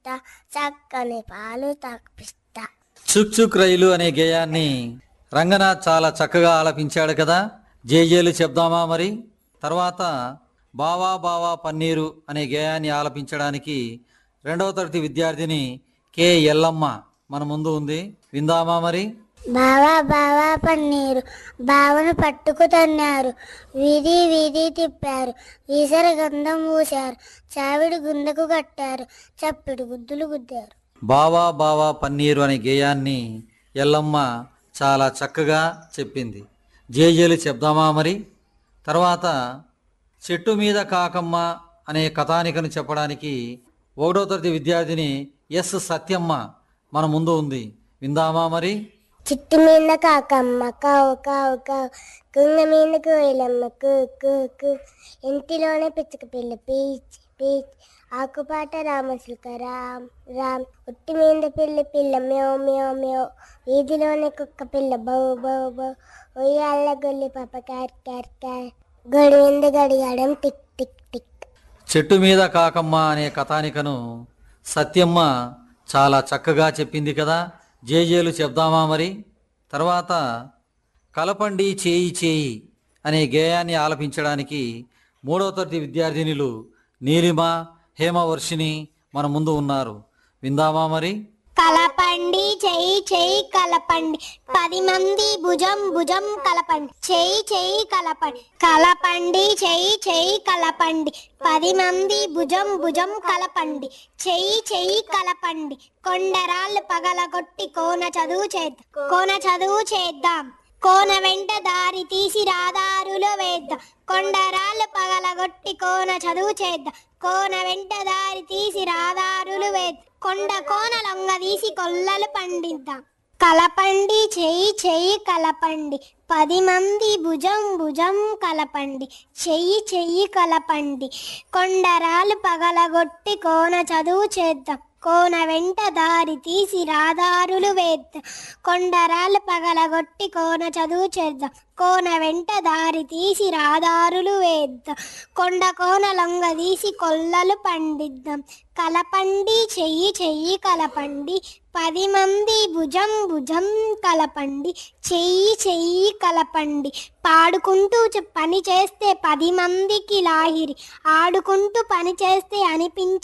పిస్తా చక్కని పాలు తాపిస్తా చుక్ చుక్ రైలు అనే గేయాన్ని రంగనాథ్ చాలా చక్కగా ఆలపించాడు కదా జేజేలు చెప్దామా మరి తర్వాత బావా బావా పన్నీరు అనే గేయాన్ని ఆలపించడానికి రెండవ తరగతి విద్యార్థిని కె ఎల్లమ్మ మన ముందు ఉంది విందామా మరి బావా బావా పన్నీరు బావను పట్టుకు తన్నారు వీధి వీధి తిప్పారు వీసర గంధం పూశారు చావిడి గుండెకు కట్టారు చప్పిడి గుద్దులు గుద్దారు బావా బావా పన్నీరు అనే గేయాన్ని ఎల్లమ్మ చాలా చక్కగా చెప్పింది జేజేలు చెప్దామా మరి తర్వాత చెట్టు మీద కాకమ్మ అనే కథానికను చెప్పడానికి ఒకటో తరగతి విద్యార్థిని ఎస్ సత్యమ్మ మన ముందు ఉంది విందామా మరి చిట్టు మీద కాకమ్మ కావు కావు కావు కుంగ మీద కోయిలమ్మ కు కు కు ఇంటిలోనే పిచ్చుక పిల్ల పీచ్ పీచ్ ఆకుపాట రామసుల్క రామ్ రామ్ ఉట్టి మీద పిల్ల పిల్ల మ్యో మ్యో మ్యో వీధిలోనే కుక్క పిల్ల బౌ బౌ బౌ ఉయ్యాల గొల్లి పాప క్యార్ క్యార్ క్యార్ గడి మీద గడియాడం టిక్ టిక్ టిక్ చెట్టు మీద కాకమ్మ అనే కథానికను సత్యమ్మ చాలా చక్కగా చెప్పింది కదా జేజేలు చెప్దామా మరి తర్వాత కలపండి చేయి చేయి అనే గేయాన్ని ఆలపించడానికి మూడవ తరగతి విద్యార్థినులు నీలిమ హేమవర్షిని మన ముందు ఉన్నారు విందామా మరి కలపండి చెయ్యి చెయ్యి కలపండి పది మంది భుజం భుజం కలపండి చెయ్యి చెయ్యి కలపండి కలపండి చెయ్యి చెయ్యి కలపండి పది మంది భుజం భుజం కలపండి చెయ్యి చెయ్యి కలపండి కొండరాళ్ళు పగలగొట్టి కోన చదువు చేద్దాం కోన చదువు చేద్దాం కోన వెంట దారి తీసి రాదారులో వేద్దాం కొండరాళ్ళు పగలగొట్టి కోన చదువు చేద్దాం కోన వెంట దారి తీసి రాదారులు వేద్దాం కొండ కోన లొంగ తీసి కొల్లలు పండిద్దాం కలపండి చెయ్యి చెయ్యి కలపండి పది మంది భుజం భుజం కలపండి చెయ్యి చెయ్యి కలపండి కొండరాలు పగలగొట్టి కోన చదువు చేద్దాం కోన వెంట దారి తీసి రాదారులు వేద్దాం కొండరాలు పగలగొట్టి కోన చదువు చేద్దాం కోన వెంట దారి తీసి రాదారులు వేద్దాం కొండ కోన లొంగ తీసి కొల్లలు పండిద్దాం కలపండి చెయ్యి చెయ్యి కలపండి పది మంది భుజం భుజం కలపండి చెయ్యి చెయ్యి కలపండి పాడుకుంటూ చె- పని చేస్తే పది మందికి లాహిరి ఆడుకుంటూ పని చేస్తే అనిపించ